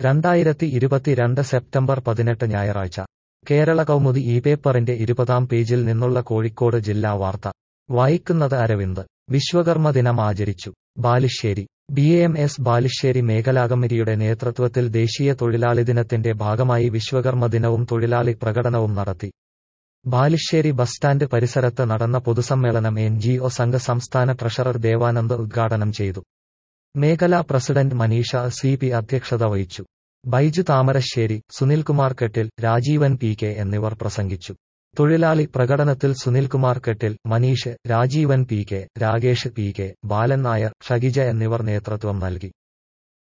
രണ്ടായിരത്തി ഇരുപത്തിരണ്ട് സെപ്റ്റംബർ പതിനെട്ട് ഞായറാഴ്ച കേരള കൗമുദി ഈ പേപ്പറിന്റെ ഇരുപതാം പേജിൽ നിന്നുള്ള കോഴിക്കോട് ജില്ലാ വാർത്ത വായിക്കുന്നത് അരവിന്ദ് വിശ്വകർമ്മ ദിനം ആചരിച്ചു Balussery B M S Balussery മേഖലാ കമ്മിറ്റിയുടെ നേതൃത്വത്തിൽ ദേശീയ തൊഴിലാളി ദിനത്തിന്റെ ഭാഗമായി വിശ്വകർമ്മ ദിനവും തൊഴിലാളി പ്രകടനവും നടത്തി ബാലുശ്ശേരി ബസ് സ്റ്റാൻഡ് പരിസരത്ത് നടന്ന പൊതുസമ്മേളനം എൻ ജി ഒ സംഘ സംസ്ഥാന ട്രഷറർ ദേവാനന്ദ് ഉദ്ഘാടനം ചെയ്തു മേഖലാ പ്രസിഡന്റ് മനീഷ സി പി അധ്യക്ഷത വഹിച്ചു ബൈജു താമരശ്ശേരി സുനിൽകുമാർ കെട്ടിൽ രാജീവൻ പി കെ എന്നിവർ പ്രസംഗിച്ചു തൊഴിലാളി പ്രകടനത്തിൽ Sunilkumar Kettil Maneesh Rajeevan P K Rakesh P K Balan Nair ഷഗിജ എന്നിവർ നേതൃത്വം നൽകി